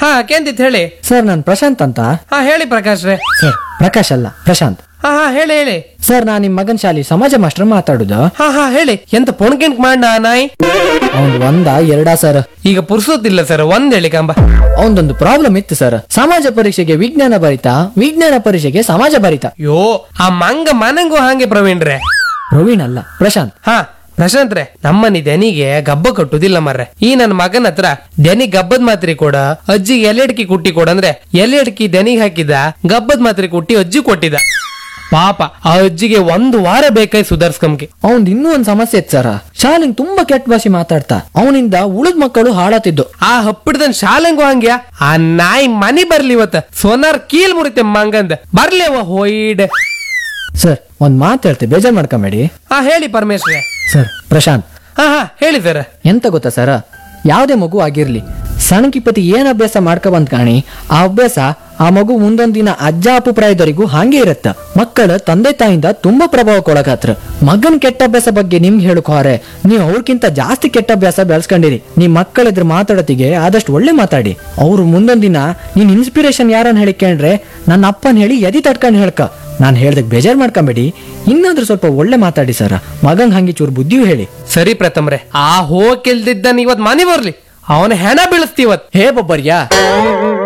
ಹಾ ಕೇಂದಿತ್ ಹೇಳಿ ಸರ್ ನಾನು ಪ್ರಶಾಂತ್ ಅಂತ ಹಾ ಹೇಳಿ ಪ್ರಕಾಶ್ ರೇ ಸರ್ ಪ್ರಕಾಶ್ ಅಲ್ಲ ಪ್ರಶಾಂತ್ ಹಾ ಹಾ ಹೇಳಿ ಹೇಳಿ ಸರ್ ನಾನು ನಿಮ್ಮ ಮಗನ ಶಾಲೆ ಸಮಾಜ ಮಾಸ್ಟರ್ ಮಾತಾಡುದು ಹಾ ಹಾ ಹೇಳಿ ಎಂತ ಪೊಣ್ಕೆಂಟ್ ಮಾಡ ನಾಯಿ ಅವ್ನ್ ಒಂದ ಎರಡಾ ಸರ್ ಈಗ ಪುರ್ಸೋತಿಲ್ಲ ಸರ್ ಒಂದ್ ಹೇಳಿ ಕಂಬ ಅವನದೊಂದು ಪ್ರಾಬ್ಲಮ್ ಇತ್ತು ಸರ್ ಸಮಾಜ ಪರೀಕ್ಷೆಗೆ ವಿಜ್ಞಾನ ಬರಿತ ವಿಜ್ಞಾನ ಪರೀಕ್ಷೆಗೆ ಸಮಾಜ ಬರಿತ ಯೋ ಆ ಮಂಗ ಮನಂಗೂ ಹಾಗೆ ಪ್ರವೀಣ್ ರೇ ಪ್ರವೀಣ್ ಅಲ್ಲ ಪ್ರಶಾಂತ್ ಹಾ ಪ್ರಶಾಂತ್ ರೇ ನಮ್ಮನಿ ದನಿಗೆ ಗಬ್ಬ ಕಟ್ಟುದಿಲ್ಲ ಮರ್ರೆ ಈ ನನ್ನ ಮಗನ ಹತ್ರ ದನಿ ಗಬ್ಬದ್ ಮಾತ್ರೆ ಕೊಡ ಅಜ್ಜಿಗೆ ಎಲೆಡ್ಕಿ ಕುಟ್ಟಿ ಕೊಡ ಅಂದ್ರೆ ಎಲೆಡ್ಕಿ ದನಿಗೆ ಹಾಕಿದ ಗಬ್ಬದ್ ಮಾತ್ರೆ ಕುಟ್ಟಿ ಅಜ್ಜಿ ಕೊಟ್ಟಿದ ಪಾಪ ಆ ಅಜ್ಜಿಗೆ ಒಂದು ವಾರ ಬೇಕಾಯ್ ಸುಧಾರ್ಸ್ಕಂಗೆ ಅವನ್ ಇನ್ನೂ ಒಂದ್ ಸಮಸ್ಯೆ ಇತ್ತು ಸರ್ ಶಾಲೆಂಗ್ ತುಂಬಾ ಕೆಟ್ಟ ಭಾಷೆ ಮಾತಾಡ್ತಾ ಅವನಿಂದ ಉಳಿದ ಮಕ್ಕಳು ಹಾಳಾತಿದ್ದು ಆ ಹಪ್ಪಿಡ್ದನ್ ಶಾಲೆಂಗು ಹಂಗ್ಯ ಆ ನಾಯಿ ಮನಿ ಬರ್ಲಿ ಇವತ್ತ ಸೋನಾರ್ ಕೀಲ್ ಮುರಿತೆ ಮಂಗಂದ ಬರ್ಲಿ ಅವ ಹೋಯ್ಡ್ ಸರ್ ಒಂದ್ ಮಾತು ಹೇಳ್ತೆ ಬೇಜಾರ್ ಮಾಡ್ಕೊಂಬೇಡಿ ಹಾ ಹೇಳಿ ಪರಮೇಶ್ವರ ಸರ್ ಪ್ರಶಾಂತ್ ಹಾ ಹಾ ಹೇಳಿ ಸರ್ ಎಂತ ಗೊತ್ತಾ ಸರ ಯಾವುದೇ ಮಗು ಆಗಿರ್ಲಿ ಸಣ್ಣಕಿಪತಿ ಏನ್ ಅಭ್ಯಾಸ ಮಾಡ್ಕೊ ಬಂದ್ ಕಾಣಿ ಆ ಅಭ್ಯಾಸ ಆ ಮಗು ಮುಂದೊಂದ್ ದಿನ ಅಜ್ಜ ಅಪ್ಪು ಪ್ರಾಯದವರೆಗೂ ಹಾಗೆ ಇರತ್ತ ಮಕ್ಕಳ ತಂದೆ ತಾಯಿಂದ ತುಂಬಾ ಪ್ರಭಾವಕ್ಕೊಳಗಾತ್ರ ಮಗನ್ ಕೆಟ್ಟ ಅಭ್ಯಾಸ ಬಗ್ಗೆ ನಿಮ್ಗೆ ಹೇಳಕ್ ಹೋರೆ ನೀವು ಅವ್ರಕ್ಕಿಂತ ಜಾಸ್ತಿ ಕೆಟ್ಟ ಅಭ್ಯಾಸ ಬೆಳೆಸ್ಕೊಂಡಿರಿ ನಿಮ್ ಮಕ್ಕಳ ಎದುರು ಮಾತಾಡೋತಿಗೆ ಆದಷ್ಟು ಒಳ್ಳೆ ಮಾತಾಡಿ ಅವ್ರು ಮುಂದೊಂದ್ ದಿನ ನೀನ್ ಇನ್ಸ್ಪಿರೇಷನ್ ಯಾರನ್ನ ಹೇಳಿಕೊಂಡ್ರೆ ನನ್ನ ಅಪ್ಪನ್ ಹೇಳಿ ಎದಿ ತಡ್ಕೊಂಡ್ ಹೇಳ್ಕ ನಾನ್ ಹೇಳ್ದಕ್ ಬೇಜಾರ್ ಮಾಡ್ಕೊಂಬೇಡಿ ಇನ್ನಾದ್ರೂ ಸ್ವಲ್ಪ ಒಳ್ಳೆ ಮಾತಾಡಿ ಸರ ಮಗಂಗ್ ಹಂಗೆ ಚೂರು ಬುದ್ಧಿಯೂ ಹೇಳಿ ಸರಿ ಪ್ರಥಮ್ರೆ ಆ ಹೋಗಿಲ್ದಿದ್ದನ್ ಇವತ್ ಮನಿ ಬರ್ಲಿ ಅವನ ಹೆಣ ಬೀಳಿಸ್ತೀವತ್ ಹೇ ಬೊಬ್ಬರ್ಯಾ